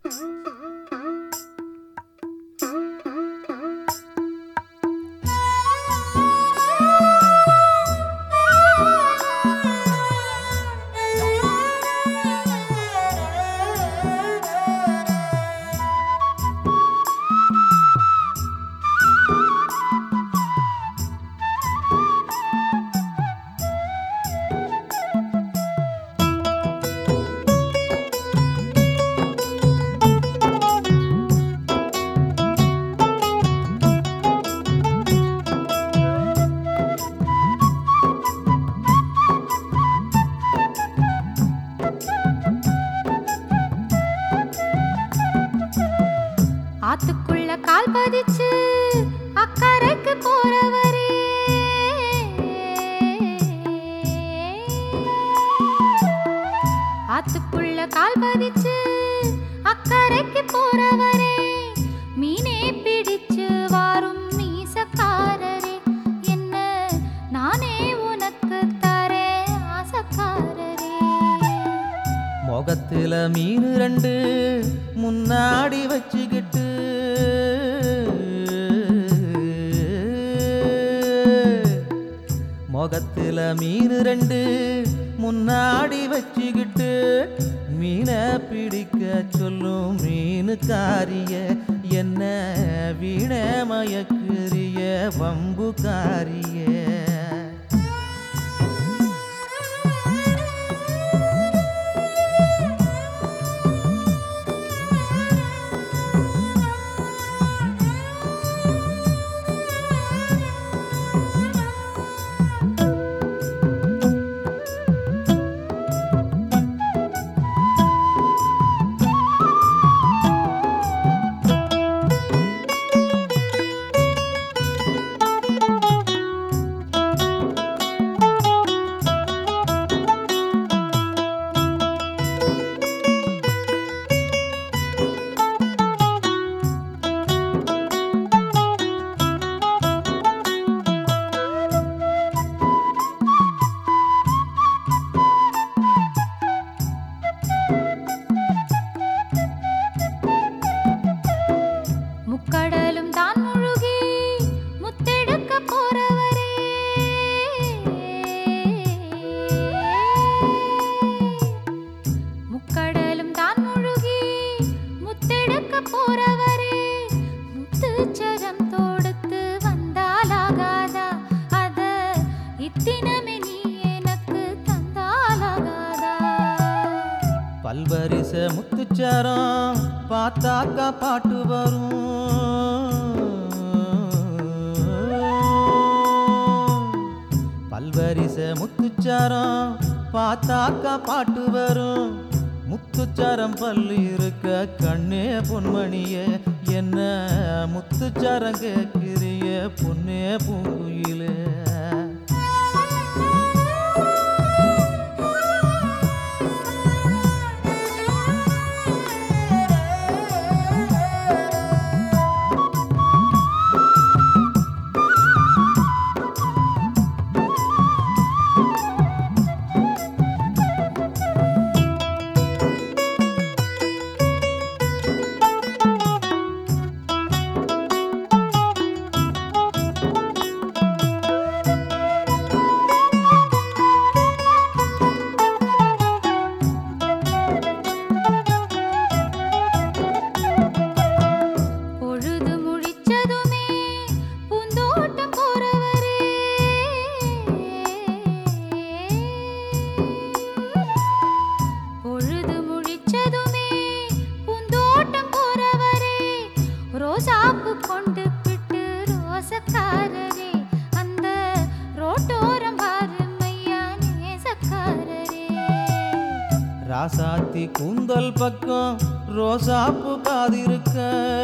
ஆத்துக்குள்ள கால் பதிச்சு அக்கறைக்கு போறவரே ஆத்துக்குள்ள கால் பதிச்சு அக்கறைக்கு போறவரே மீனே பிடிச்சு வாரும் மீசக்காரரே என்ன நானே உனக்கு தரேன் ஆசக்காரரே முகத்துல மீன் ரெண்டு முன்னாடி வச்சுக்கிட்டு முகத்துல மீன் ரெண்டு முன்னாடி வச்சுக்கிட்டு மீனை பிடிக்க சொல்லும் மீனுக்காரிய என்ன வீண மயக்குரிய வம்புக்காரிய முக்கடலும் தான் முழுகி முத்தெடுக்க போறவரே முக்கடலும் தான் முழுகி முத்தெடுக்க போறவரே முத்துச்சரம் தொடுத்து வந்தாலாகாதா அத இத்தினமே நீ எனக்கு தந்தாலாகாதா பல்வரிச முத்துச்சாரம் பார்த்தாக்கா பாட்டு வரும் பல்வரிச முத்துச்சாரம் பார்த்தாக்கா பாட்டு வரும் முத்துச்சாரம் பல்லு இருக்க கண்ணே பொன்மணியே என்ன முத்துச்சாரம் கேட்கிறிய பொன்னே பூங்குயிலே பொழுது முழிச்சதுமே பூந்தோட்டம் போறவரே பொழுது முழிச்சதுமே பூந்தோட்டம் போறவரே ரோசாப்பு கொண்டு விட்டு ரோசக்காரரே அந்த ரோட்டோரம் பாருமையா நேசக்காரரே ராசாத்தி கூந்தல் பக்கம் ரோசாப்பு காதிருக்க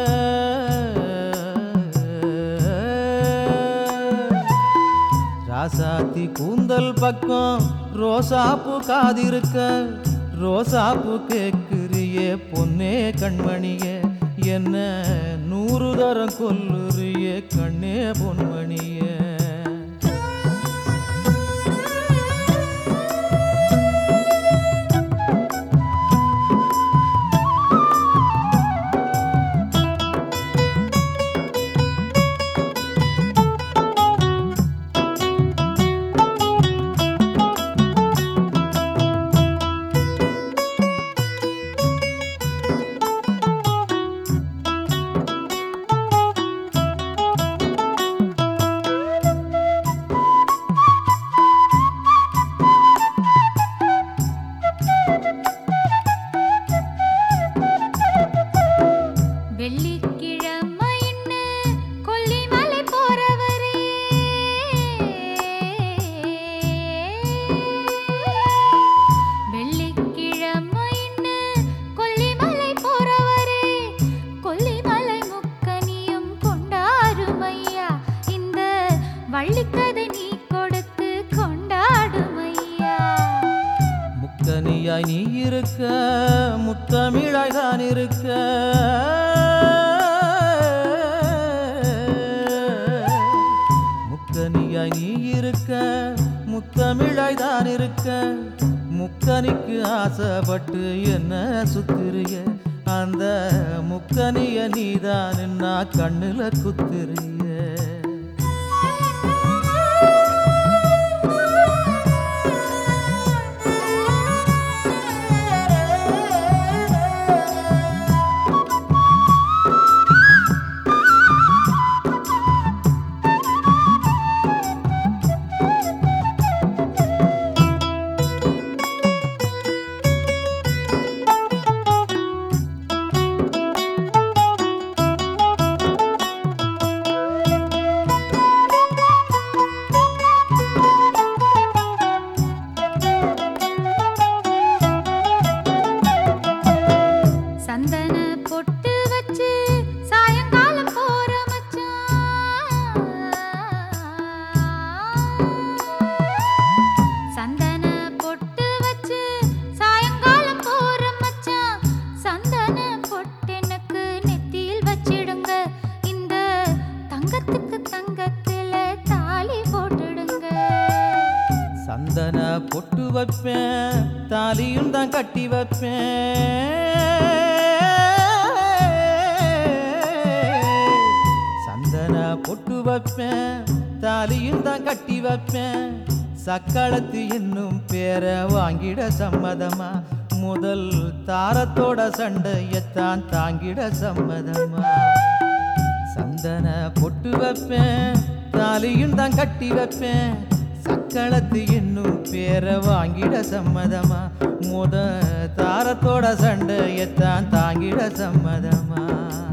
ராசாத்தி கூந்தல் பக்கம் ரோசாப்பு காதிருக்க ரோசாப்பு கேக்குறியே பொன்னே கண்மணியே என்ன நூறு தரம் கொல்லுறியே கண்ணே பொன்மணியே முத்தமிழாய் தான் இருக்க முக்கனியாய் நீ இருக்க முத்தமிழாய் தான் இருக்க முக்கனிக்கு ஆசைப்பட்டு என்ன சுத்திரிய அந்த முக்கனிய நீதான் நின்னா கண்ணுல குத்திரிய சந்தன பொட்டு வச்சு சாயங்காலம் போற மச்சான் சந்தன பொட்டு வச்சு சாயங்காலம் போற மச்சான் சந்தன பொட்டு எனக்கு நெத்தியில் வச்சிடுங்க இந்த தங்கத்துக்கு தங்கத்தில தாலி போட்டுடுங்க சந்தன பொட்டு வைப்பேன் தாலியும் தான் கட்டி வைப்பேன் சந்தன பொட்டு வைப்பேன் தாலியும் தான் கட்டி வைப்பேன் சக்களத்து என்னும் பேரை வாங்கிட சம்மதமா முதல் தாரத்தோட சண்டையத்தான் தாங்கிட சம்மதமா சந்தன பொட்டு வைப்பேன் தாலியும் தான் கட்டி வைப்பேன் சக்களத்து என்னும் பேரை வாங்கிட சம்மதமா முத தாரத்தோட சண்டையத்தான் தாங்கிட சம்மதமா